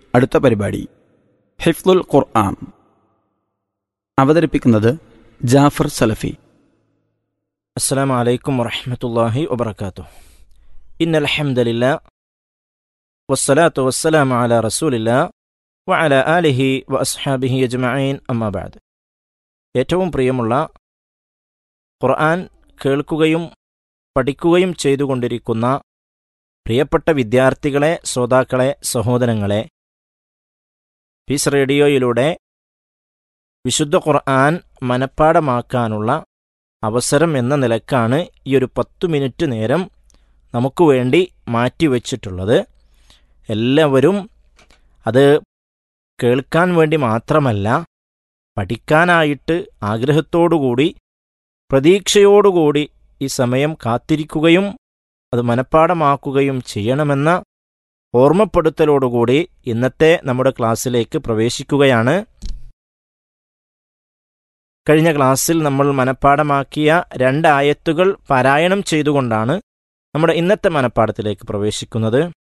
അടുത്ത പരിപാടി ഹിഫ്ലുൽ ഖുർആൻ അവതരിപ്പിക്കുന്നത് ജാഫർ സലഫി السلام عليكم ورحمة الله وبركاته إن الحمد لله والصلاة والسلام على رسول الله وعلى آله وأصحابه أجمعين أما بعد ഏറ്റവും പ്രിയമുള്ള ഖുർആൻ കേൾക്കുകയും പഠിക്കുകയും ചെയ്തുകൊണ്ടിരിക്കുന്ന പ്രിയപ്പെട്ട വിദ്യാർത്ഥികളെ ശ്രോതാക്കളെ സഹോദരങ്ങളെ പീസ് റേഡിയോയിലൂടെ വിശുദ്ധ ഖുർആൻ മനഃപ്പാടമാക്കാനുള്ള അവസരം എന്ന നിലക്കാണ് ഈ ഒരു പത്തു മിനിറ്റ് നേരം നമുക്ക് വേണ്ടി മാറ്റിവെച്ചിട്ടുള്ളത് എല്ലാവരും അത് കേൾക്കാൻ വേണ്ടി മാത്രമല്ല പഠിക്കാനായിട്ട് ആഗ്രഹത്തോടുകൂടി പ്രതീക്ഷയോടുകൂടി ഈ സമയം കാത്തിരിക്കുകയും അത് മനഃപ്പാടമാക്കുകയും ചെയ്യണമെന്ന ഓർമ്മപ്പെടുത്തലോടുകൂടി ഇന്നത്തെ നമ്മുടെ ക്ലാസ്സിലേക്ക് പ്രവേശിക്കുകയാണ് കഴിഞ്ഞ ക്ലാസ്സിൽ നമ്മൾ മനഃപ്പാടമാക്കിയ രണ്ട് ആയത്തുകൾ പാരായണം ചെയ്തുകൊണ്ടാണ് നമ്മുടെ ഇന്നത്തെ മനഃപ്പാടത്തിലേക്ക് പ്രവേശിക്കുന്നത്